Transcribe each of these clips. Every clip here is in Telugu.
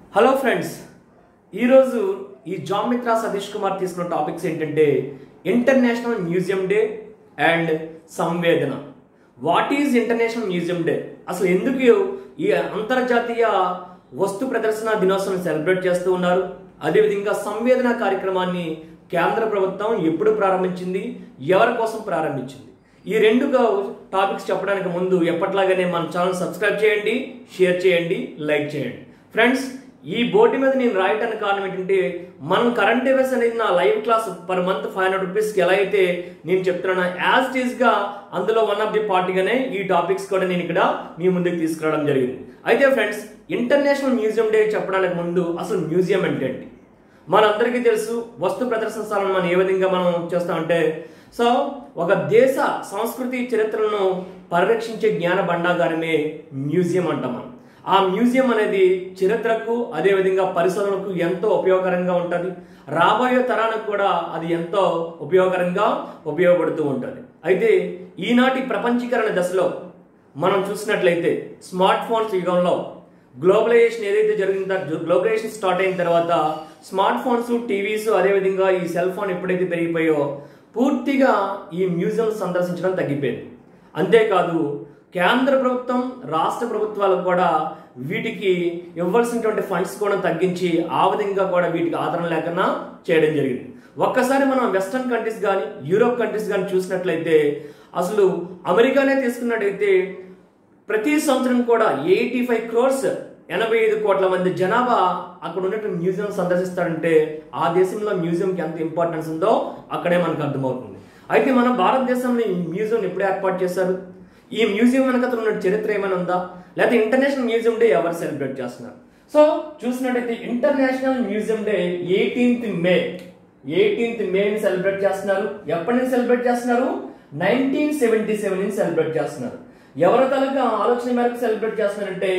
హలో ఫ్రెండ్స్ ఈరోజు ఈ జామిత్రా సతీష్ కుమార్ తీసుకున్న టాపిక్స్ ఏంటంటే international museum day and Samvedna what is international museum day అసలు ఎందుకు ఈ అంతర్జాతీయ వస్తు ప్రదర్శన దినోత్సవం సెలబ్రేట్ చేస్తూ ఉన్నారు అదేవిధంగా సంవేదన కార్యక్రమాన్ని కేంద్ర ప్రభుత్వం ఎప్పుడు ప్రారంభించింది ఎవరి కోసం ప్రారంభించింది ఈ రెండు టాపిక్స్ చెప్పడానికి ముందు ఎప్పట్లాగానే మన ఛానల్ సబ్స్క్రైబ్ చేయండి షేర్ చేయండి లైక్ చేయండి ఫ్రెండ్స్ ఈ బోర్డు మీద నేను రాయటానికి కారణం ఏంటంటే మనం కరెంట్ అఫైర్స్ అనేది నా live class per month five hundred రూపీస్కి ఎలా అయితే నేను చెప్తున్నానో యాజ్ ఇట్ ఈస్ గా అందులో వన్ ఆఫ్ ది పార్టీగానే ఈ టాపిక్స్ కూడా నేను ఇక్కడ మీ ముందుకు తీసుకురావడం జరిగింది అయితే ఫ్రెండ్స్ ఇంటర్నేషనల్ మ్యూజియం డే చెప్పడానికి ముందు అసలు మ్యూజియం అంటే ఏంటి మనందరికీ తెలుసు వస్తు ప్రదర్శనశాలను మనం ఏ విధంగా మనం చేస్తామంటే సో ఒక దేశ సంస్కృతి చరిత్రలను పరిరక్షించే జ్ఞాన భండాగారమే మ్యూజియం అంటాం మనం ఆ మ్యూజియం అనేది చరిత్రకు అదేవిధంగా పరిశోధనలకు ఎంతో ఉపయోగకరంగా ఉంటుంది రాబోయే తరానికి కూడా అది ఎంతో ఉపయోగకరంగా ఉపయోగపడుతూ ఉంటుంది అయితే ఈనాటి ప్రపంచీకరణ దశలో మనం చూసినట్లయితే స్మార్ట్ ఫోన్స్ యుగంలో గ్లోబలైజేషన్ ఏదైతే జరిగిందో గ్లోబలైజేషన్ స్టార్ట్ అయిన తర్వాత స్మార్ట్ ఫోన్స్ టీవీస్ అదేవిధంగా ఈ సెల్ ఫోన్ ఎప్పుడైతే పెరిగిపోయో పూర్తిగా ఈ మ్యూజియం సందర్శించడం తగ్గిపోయింది అంతేకాదు కేంద్ర ప్రభుత్వం రాష్ట్ర ప్రభుత్వాలకు కూడా వీటికి ఇవ్వాల్సినటువంటి ఫండ్స్ కూడా తగ్గించి ఆ విధంగా కూడా వీటికి ఆదరణ లేకుండా చేయడం జరిగింది ఒక్కసారి మనం వెస్టర్న్ కంట్రీస్ కానీ యూరోప్ కంట్రీస్ కానీ చూసినట్లయితే అసలు అమెరికానే తీసుకున్నట్టయితే ప్రతి సంవత్సరం కూడా ఎయిటీ ఫైవ్ క్రోర్స్ ఎనభై ఐదు కోట్ల మంది జనాభా అక్కడ ఉన్నటువంటి మ్యూజియం సందర్శిస్తారంటే ఆ దేశంలో మ్యూజియంకి ఎంత ఇంపార్టెన్స్ ఉందో అక్కడే మనకు అర్థమవుతుంది అయితే మన భారతదేశంలో ఈ మ్యూజియం ఎప్పుడు ఏర్పాటు చేశారు ఈ మ్యూజియం వెనకతలు ఉన్న చరిత్ర ఏమైనా ఉందా లేకపోతే ఇంటర్నేషనల్ మ్యూజియం డే ఎవరు సెలబ్రేట్ చేస్తున్నారు సో చూసినట్టయితే international museum day eighteenth May eighteenth మేని సెలబ్రేట్ చేస్తున్నారు ఎప్పటి నుంచి సెలబ్రేట్ చేస్తున్నారు నైన్టీన్ సెవెంటీ సెవెన్ నుంచి సెలబ్రేట్ చేస్తున్నారు ఎవరి తలక ఆలోచన మేరకు సెలబ్రేట్ చేస్తున్నారంటే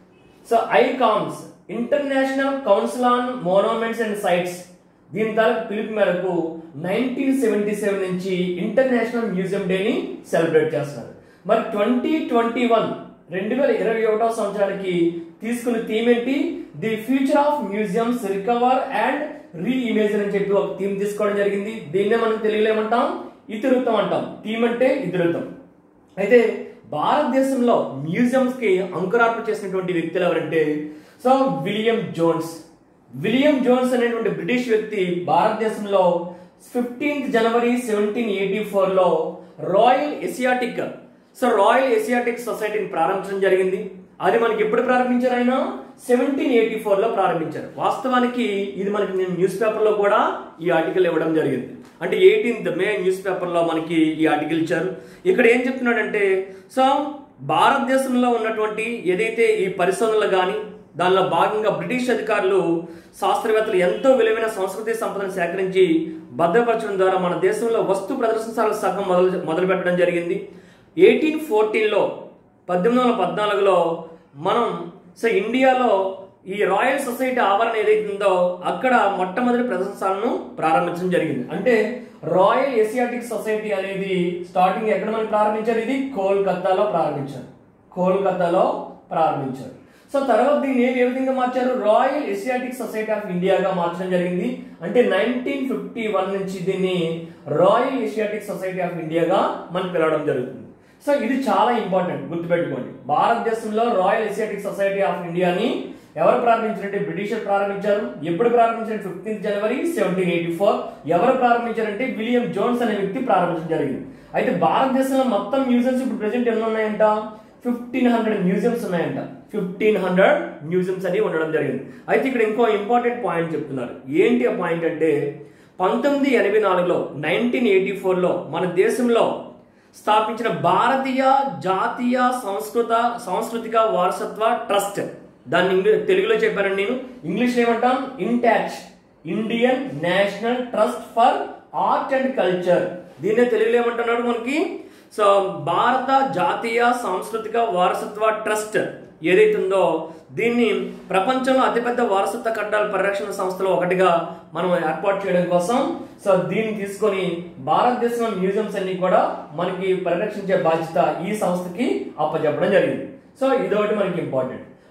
so ICOMOS international council on monuments and sites దీని తాలూకు పిలుపు మేరకు నైన్టీన్ సెవెంటీ సెవెన్ నుంచి ఇంటర్నేషనల్ మ్యూజియం డేని సెలబ్రేట్ చేస్తున్నారు మరి ట్వంటీ ట్వంటీ వన్ రెండు వేల ఇరవై ఒకటో సంవత్సరానికి తీసుకున్న థీమ్ ఏంటి the future of museums recover and re image అని చెప్పి ఒక థీమ్ తీసుకోవడం జరిగింది దీన్నే మనం తెలుగులో ఏమంటాం ఇతివృత్తం అంటాం థీమ్ అంటే ఇతివృత్తం అయితే భారతదేశంలో మ్యూజియంస్ కి అంకురార్పణ చేసినటువంటి వ్యక్తులు ఎవరంటే so William Jones William Jones అనేటువంటి బ్రిటిష్ వ్యక్తి భారతదేశంలో fifteenth January seventeen eighty four లో royal Asiatic so royal Asiatic సొసైటీని ప్రారంభించడం జరిగింది అది మనకి ఎప్పుడు ప్రారంభించారు ఆయన సెవెంటీన్ ఎయిటీ ఫోర్ లో ప్రారంభించారు వాస్తవానికి ఇది మనకి నేను న్యూస్ పేపర్ లో కూడా ఈ ఆర్టికల్ ఇవ్వడం జరిగింది అంటే ఎయిటీన్త్ మే న్యూస్ పేపర్ లో మనకి ఈ ఆర్టికల్ ఇచ్చారు ఇక్కడ ఏం చెప్తున్నాడంటే సో భారతదేశంలో ఉన్నటువంటి ఏదైతే ఈ పరిశోధనలు కానీ దానిలో భాగంగా బ్రిటిష్ అధికారులు శాస్త్రవేత్తలు ఎంతో విలువైన సంస్కృతి సంపదను సేకరించి భద్రపరచడం ద్వారా మన దేశంలో వస్తు ప్రదర్శనశాల సగం మొదలు మొదలు పెట్టడం జరిగింది ఎయిటీన్ ఫోర్టీన్లో పద్దెనిమిది వందల పద్నాలుగులో మనం సో ఇండియాలో ఈ రాయల్ సొసైటీ ఆవరణ ఏదైతే ఉందో అక్కడ మొట్టమొదటి ప్రదర్శనశాలను ప్రారంభించడం జరిగింది అంటే రాయల్ ఏసియాటిక్ సొసైటీ అనేది స్టార్టింగ్ ఎక్కడ మనం ప్రారంభించారు ఇది కోల్కతాలో ప్రారంభించారు కోల్కతాలో ప్రారంభించారు సో తర్వాత దీన్ని ఏ విధంగా మార్చారు రాయల్ ఏసియాటిక్ సొసైటీ ఆఫ్ ఇండియాగా మార్చడం జరిగింది అంటే నైన్టీన్ ఫిఫ్టీ వన్ నుంచి దీన్ని రాయల్ ఏసియాటిక్ సొసైటీ ఆఫ్ ఇండియాగా మనం పిలవడం జరుగుతుంది సో ఇది చాలా ఇంపార్టెంట్ గుర్తుపెట్టుకోండి భారతదేశంలో రాయల్ ఏసియాటిక్ సొసైటీ ఆఫ్ ఇండియాని ఎవరు ప్రారంభించారంటే బ్రిటిషర్ ప్రారంభించారు ఎప్పుడు ప్రారంభించారు fifteenth January seventeen eighty four ఎవరు ప్రారంభించారంటే విలియం జోన్స్ అనే వ్యక్తి ప్రారంభించడం జరిగింది అయితే భారతదేశంలో మొత్తం మ్యూజియంస్ ఇప్పుడు ప్రెసెంట్ ఎన్ని ఉన్నాయంట ఫిఫ్టీన్ హండ్రెడ్ మ్యూజియంస్ ఉన్నాయంట ఫిఫ్టీన్ హండ్రెడ్ మ్యూజియంస్ అని ఉండడం జరిగింది అయితే ఇక్కడ ఇంకో ఇంపార్టెంట్ పాయింట్ చెప్తున్నారు ఏంటి ఆ పాయింట్ అంటే పంతొమ్మిది ఎనభై నాలుగులో నైన్టీన్ ఎయిటీ ఫోర్లో మన దేశంలో స్థాపించిన భారతీయ జాతీయ సంస్కృత సాంస్కృతిక వారసత్వ ట్రస్ట్ దాన్ని ఇంగ్లీ- తెలుగులో చెప్పానండి నేను ఇంగ్లీష్ ఏమంటాం INTACH Indian national trust for art and culture దీన్నే తెలుగులో ఏమంటున్నాడు మనకి సో భారత జాతీయ సాంస్కృతిక వారసత్వ ట్రస్ట్ ఏదైతే ఉందో దీన్ని ప్రపంచంలో అతిపెద్ద వారసత్వ కట్టాల పరిరక్షణ సంస్థలో ఒకటిగా మనం ఏర్పాటు చేయడం కోసం సో దీన్ని తీసుకొని భారతదేశంలో మ్యూజియంస్ అన్ని కూడా మనకి పరిరక్షించే బాధ్యత ఈ సంస్థకి అప్పచెప్పడం జరిగింది సో ఇదొకటి మనకి ఇంపార్టెంట్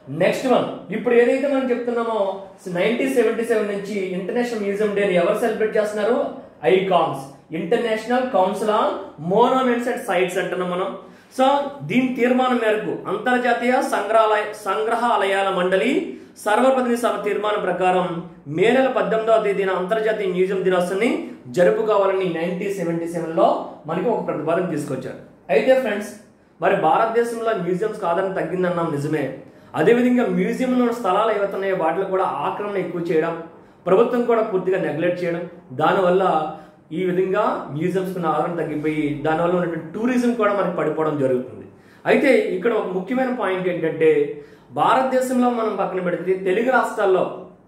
నెక్స్ట్ వన్ ఇప్పుడు ఏదైతే మనం చెప్తున్నామో నైన్టీన్ సెవెంటీ సెవెన్ నుంచి ఇంటర్నేషనల్ మ్యూజియం డే ఎవరు సెలబ్రేట్ చేస్తున్నారు ICOMOS international council on monuments and sites అంటున్నాం మనం సో దీని తీర్మానం మేరకు అంతర్జాతీయ సంగ్రహాలయ సంగ్రహాలయాల మండలి సర్వప్రతినిధి సభ తీర్మానం ప్రకారం మే నెల పద్దెనిమిదవ తేదీన అంతర్జాతీయ మ్యూజియం దినోత్సవాన్ని జరుపుకోవాలని నైన్టీన్ సెవెంటీ సెవెన్లో మనకి ఒక ప్రతిపాదన తీసుకొచ్చారు అయితే ఫ్రెండ్స్ మరి భారతదేశంలో మ్యూజియంస్ ఆదరణ తగ్గిందన్నాం నిజమే అదేవిధంగా మ్యూజియంలో ఉన్న స్థలాలు ఏవైతున్నాయో వాటిలో కూడా ఆక్రమణ ఎక్కువ చేయడం ప్రభుత్వం కూడా పూర్తిగా నెగ్లెక్ట్ చేయడం దానివల్ల ఈ విధంగా మ్యూజియంస్ ఉన్న ఆదరణ తగ్గిపోయి దానివల్ల ఉన్నటువంటి టూరిజం కూడా మనకి పడిపోవడం జరుగుతుంది అయితే ఇక్కడ ఒక ముఖ్యమైన పాయింట్ ఏంటంటే భారతదేశంలో మనం పక్కన పెడితే తెలుగు రాష్ట్రాల్లో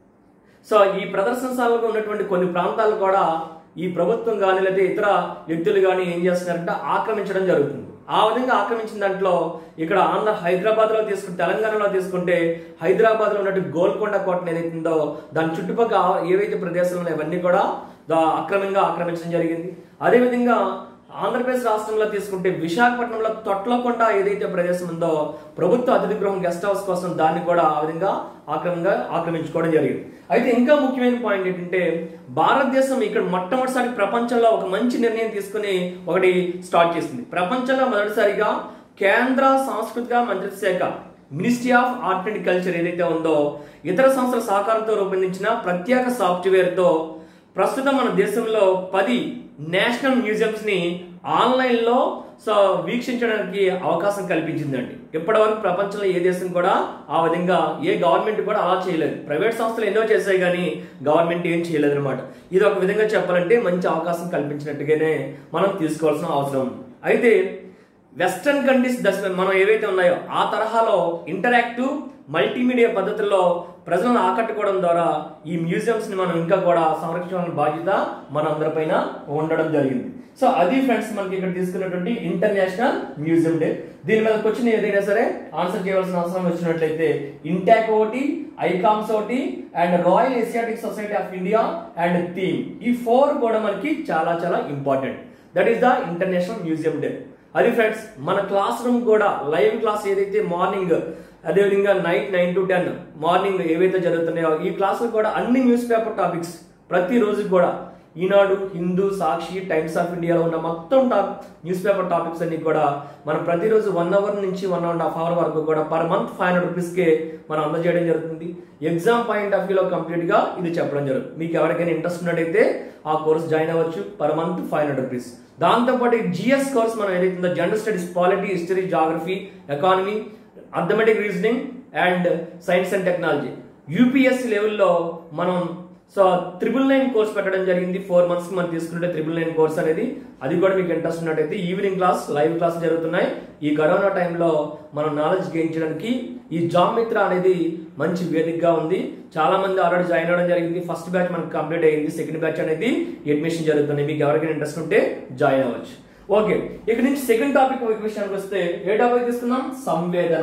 సో ఈ ప్రదర్శనశాలలో ఉన్నటువంటి కొన్ని ప్రాంతాలు కూడా ఈ ప్రభుత్వం కానీ లేదా ఇతర వ్యక్తులు కానీ ఏం చేస్తున్నారంటే ఆక్రమించడం జరుగుతుంది ఆ విధంగా ఆక్రమించిన దాంట్లో ఇక్కడ ఆంధ్ర హైదరాబాద్ లో తీసుకుంటే తెలంగాణలో తీసుకుంటే హైదరాబాద్ లో ఉన్నట్టు గోల్కొండ కోటను ఏదైతే ఉందో దాని చుట్టుపక్కల ఏవైతే ప్రదేశాలు ఉన్నాయో అవన్నీ కూడా దా- అక్రమంగా ఆక్రమించడం జరిగింది అదేవిధంగా ఆంధ్రప్రదేశ్ రాష్ట్రంలో తీసుకుంటే విశాఖపట్నంలో తొట్లకొండ ఏదైతే ప్రదేశం ఉందో ప్రభుత్వ అతిథి గృహం గెస్ట్ హౌస్ కోసం దాన్ని కూడా ఆ విధంగా ఆక్రమంగా ఆక్రమించుకోవడం జరిగింది అయితే ఇంకా ముఖ్యమైన పాయింట్ ఏంటంటే భారతదేశం ఇక్కడ మొట్టమొదటిసారి ప్రపంచంలో ఒక మంచి నిర్ణయం తీసుకుని ఒకటి స్టార్ట్ చేసింది ప్రపంచంలో మొదటిసారిగా కేంద్ర సాంస్కృతిక మంత్రిత్వ శాఖ ministry of art and culture ఏదైతే ఉందో ఇతర సంస్థల సహకారంతో రూపొందించిన ప్రత్యేక సాఫ్ట్వేర్తో ప్రస్తుతం మన దేశంలో పది నేషనల్ మ్యూజియంస్ ని ఆన్లైన్ లో సో వీక్షించడానికి అవకాశం కల్పించిందండి ఇప్పటివరకు ప్రపంచంలో ఏ దేశం కూడా ఆ విధంగా ఏ గవర్నమెంట్ కూడా అలా చేయలేదు ప్రైవేట్ సంస్థలు ఎన్నో చేశాయి కానీ గవర్నమెంట్ ఏం చేయలేదు అనమాట ఇది ఒక విధంగా చెప్పాలంటే మంచి అవకాశం కల్పించినట్టుగానే మనం తీసుకోవాల్సిన అవసరం ఉంది. అయితే వెస్టర్న్ కంట్రీస్ దశ మనం ఏవైతే ఉన్నాయో ఆ తరహాలో ఇంటరాక్టివ్ మల్టీమీడియా పద్ధతుల్లో ప్రజలను ఆకట్టుకోవడం ద్వారా ఈ మ్యూజియంస్ ని మనం ఇంకా కూడా సంరక్షించాల్సిన బాధ్యత మన అందరిపైన ఉండడం జరిగింది సో అది ఫ్రెండ్స్ మనకి ఇక్కడ తీసుకున్నటువంటి ఇంటర్నేషనల్ మ్యూజియం డే దీని మీద క్వశ్చన్ ఏదైనా సరే ఆన్సర్ చేయవలసిన అవసరం వచ్చినట్లయితే ఇంటాక్ ఒకటి ఐకామ్స్ ఒకటి and royal Asiatic society of India and theme ఈ ఫోర్ కూడా మనకి చాలా చాలా important that is the international museum day అది ఫ్రెండ్స్ మన క్లాస్ రూమ్ కూడా లైవ్ క్లాస్ ఏదైతే మార్నింగ్ అదేవిధంగా night nine to ten morning ఏవైతే జరుగుతున్నాయో ఈ క్లాసులు కూడా అన్ని న్యూస్ పేపర్ టాపిక్స్ ప్రతి రోజు కూడా ఈనాడు హిందూ సాక్షి టైమ్స్ ఆఫ్ ఇండియాలో ఉన్న మొత్తం టాప్ న్యూస్ పేపర్ టాపిక్స్ అన్ని కూడా మనం ప్రతిరోజు వన్ అవర్ నుంచి వన్ అండ్ హాఫ్ అవర్ వరకు కూడా పర్ మంత్ ఫైవ్ హండ్రెడ్ రూపీస్కే మనం అందజేయడం జరుగుతుంది ఎగ్జామ్ పాయింట్ ఆఫ్ వ్యూలో కంప్లీట్ గా ఇది చెప్పడం జరుగుతుంది మీకు ఎవరికైనా ఇంట్రెస్ట్ ఉన్నట్టయితే ఆ కోర్స్ జాయిన్ అవ్వచ్చు per month five hundred rupees దాంతోపాటు జిఎస్ కోర్స్ మనం ఏదైతే ఉందో general studies polity history geography economy arithmetic reasoning and science and technology UPSC లెవెల్లో మనం సో త్రిబుల్ నైన్ కోర్స్ పెట్టడం జరిగింది ఫోర్ మంత్స్ మనం తీసుకుంటే త్రిబుల్ నైన్ కోర్స్ అనేది అది కూడా మీకు ఇంట్రెస్ట్ ఉన్నట్టయితే ఈవినింగ్ క్లాస్ లైవ్ క్లాస్ జరుగుతున్నాయి ఈ కరోనా టైంలో మనం నాలెడ్జ్ గెయిన్ చేయడానికి ఈ జాబ్ మిత్ర అనేది మంచి వేదికగా ఉంది చాలా మంది ఆల్రెడీ జాయిన్ అవ్వడం జరిగింది ఫస్ట్ బ్యాచ్ మనకి కంప్లీట్ అయ్యింది సెకండ్ బ్యాచ్ అనేది అడ్మిషన్ జరుగుతుంది మీకు ఎవరికైనా ఇంట్రెస్ట్ ఉంటే జాయిన్ అవ్వచ్చు ఓకే ఇక్కడ నుంచి సెకండ్ టాపిక్ విషయానికి వస్తే ఏ టాపిక్ తీసుకుందాం సంవేదన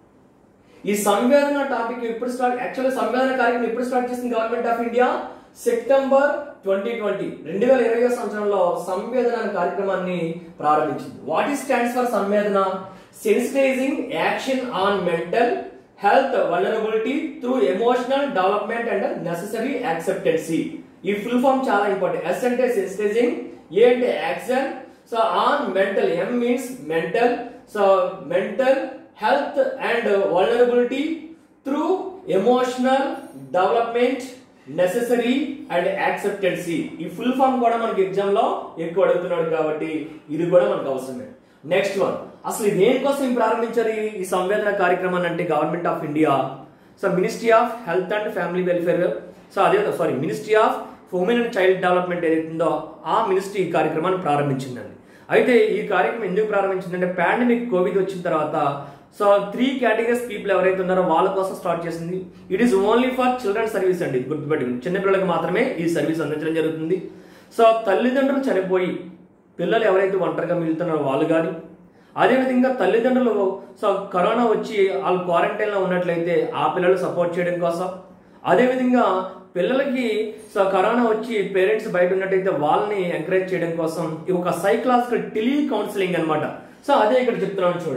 ఈ సంవేదన టాపిక్ ఎప్పుడు స్టార్ట్ యాక్చువల్లీ సంవేదన కార్యక్రమం ఎప్పుడు స్టార్ట్ చేసింది government of India September twenty twenty రెండు వేల ఇరవై సంవత్సరంలో సంవేదన అనే కార్యక్రమాన్ని ప్రారంభించింది what is stands for Samvedna sensitising action on mental health vulnerability through emotional development and necessary acceptance ఈ ఫుల్ ఫామ్ చాలా ఇంపార్టెంట్ ఎస్ అంటే సెన్సిటైజింగ్ ఏ అంటే action so on mental M means mental so mental health and vulnerability through emotional development necessary and acceptance ఈ ఫుల్ ఫామ్ కూడా మనకి ఎగ్జామ్ లో ఎక్కువ అడుగుతున్నాడు కాబట్టి ఇది కూడా మనకు అవసరమే నెక్స్ట్ వన్ అసలు దేనికోసం ప్రారంభించారు ఈ- ఈ సంవేదన కార్యక్రమాన్ని అంటే government of India so ministry of health and family welfare so అదే sorry ministry of women and child development ఏదైతుందో ఆ మినిస్ట్రీ ఈ కార్యక్రమాన్ని ప్రారంభించిందండి అయితే ఈ కార్యక్రమం ఎందుకు ప్రారంభించిందంటే పాండమిక్ కోవిడ్ వచ్చిన తర్వాత సో త్రీ కేటగిరీస్ పీపుల్ ఎవరైతే ఉన్నారో వాళ్ళ కోసం స్టార్ట్ చేసింది it is only for children service అండి గుర్తుపెట్టుకుని చిన్నపిల్లలకు మాత్రమే ఈ సర్వీస్ అందించడం జరుగుతుంది సో తల్లిదండ్రులు చనిపోయి పిల్లలు ఎవరైతే ఒంటరిగా మిగులుతున్నారో వాళ్ళు కానీ అదేవిధంగా తల్లిదండ్రులు సో కరోనా వచ్చి వాళ్ళు క్వారంటైన్ లో ఉన్నట్లయితే ఆ పిల్లలు సపోర్ట్ చేయడం కోసం అదేవిధంగా పిల్లలకి సో కరోనా వచ్చి పేరెంట్స్ బయట ఉన్నట్టయితే వాళ్ళని ఎంకరేజ్ చేయడం కోసం ఇది ఒక సైకలాజికల్ టెలి కౌన్సిలింగ్ అన్నమాట సో అదే ఇక్కడ చెప్తున్నాను చూడండి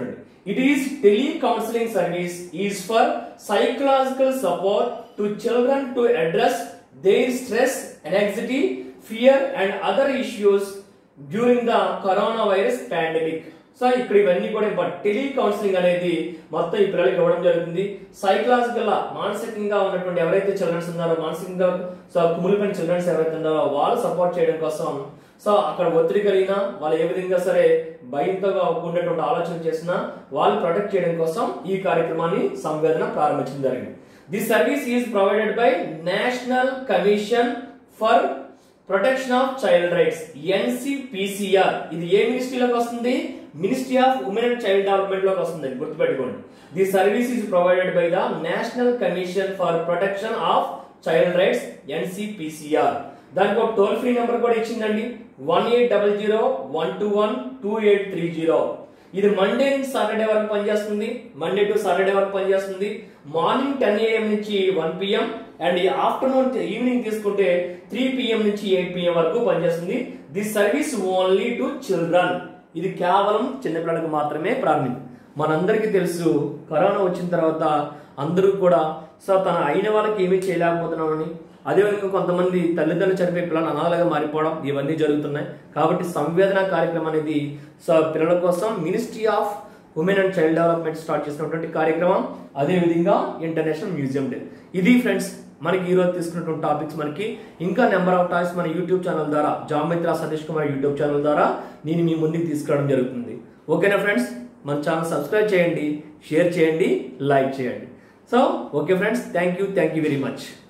It is telecounseling service is for psychological support to children to address their stress, anxiety, fear and other issues during the coronavirus pandemic. So ఇక్కడ ఇవన్నీ కూడా ఇంపార్టెంట్ టెలి కౌన్సిలింగ్ అనేది మొత్తం ఈ పిల్లలకి ఇవ్వడం జరుగుతుంది సైకలాజికల్ మానసికంగా ఉన్నటువంటి ఎవరైతే చిల్డ్రన్స్ ఉన్నారో మానసికంగా సో కుమిలిపోయిన చిల్డ్రన్స్ ఎవరైతే ఉన్నారో వాళ్ళు సపోర్ట్ చేయడం కోసం సో అక్కడ ఒత్తిడి కలిగినా వాళ్ళు ఏ విధంగా సరే భయంతో ఉండేటువంటి ఆలోచన చేసినా వాళ్ళు ప్రొటెక్ట్ చేయడం కోసం ఈ కార్యక్రమాన్ని సంవేదన ప్రారంభించడం జరిగింది this service is provided by national commission for protection of child rights NCPCR ఇది ఏ మినిస్ట్రీలోకి వస్తుంది ministry of women and child development లోకి వస్తుంది గుర్తుపెట్టుకోండి the service is provided by the national commission for protection of child rights NCPCR దానికి ఒక టోల్ ఫ్రీ నెంబర్ కూడా ఇచ్చిందండి one eight double zero one two one two eight three zero ఇది మండే నుంచి సాటర్డే వరకు పనిచేస్తుంది మండే టు సాటర్డే వరకు పనిచేస్తుంది మార్నింగ్ టెన్ ఏఎం నుంచి one PM and afternoon evening తీసుకుంటే త్రీ పిఎం నుంచి ఎయిట్ పిఎం వరకు పనిచేస్తుంది this service only to children ఇది కేవలం చిన్నపిల్లలకు మాత్రమే ప్రారంభించింది మనందరికీ తెలుసు కరోనా వచ్చిన తర్వాత అందరూ కూడా సో తన అయిన వాళ్ళకి ఏమీ చేయలేకపోతున్నామని అదేవిధంగా కొంతమంది తల్లిదండ్రులు చనిపోయే పిల్లలు అనాథలుగా మారిపోవడం ఇవన్నీ జరుగుతున్నాయి కాబట్టి సంవేదన కార్యక్రమం అనేది సో పిల్లల కోసం ministry of women and child development start చేసినటువంటి కార్యక్రమం అదేవిధంగా ఇంటర్నేషనల్ మ్యూజియం డే ఇది ఫ్రెండ్స్ మనకి ఈ రోజు తీసుకున్నటువంటి టాపిక్స్ మనకి ఇంకా నెంబర్ ఆఫ్ టాపిక్స్ మన యూట్యూబ్ ఛానల్ ద్వారా జామిత్ర సతీష్ కుమార్ యూట్యూబ్ ఛానల్ ద్వారా నేను మీ ముందుకు తీసుకురావడం జరుగుతుంది ఓకేనా ఫ్రెండ్స్ మన ఛానల్ సబ్స్క్రైబ్ చేయండి షేర్ చేయండి లైక్ చేయండి so okay friends thank you thank you very much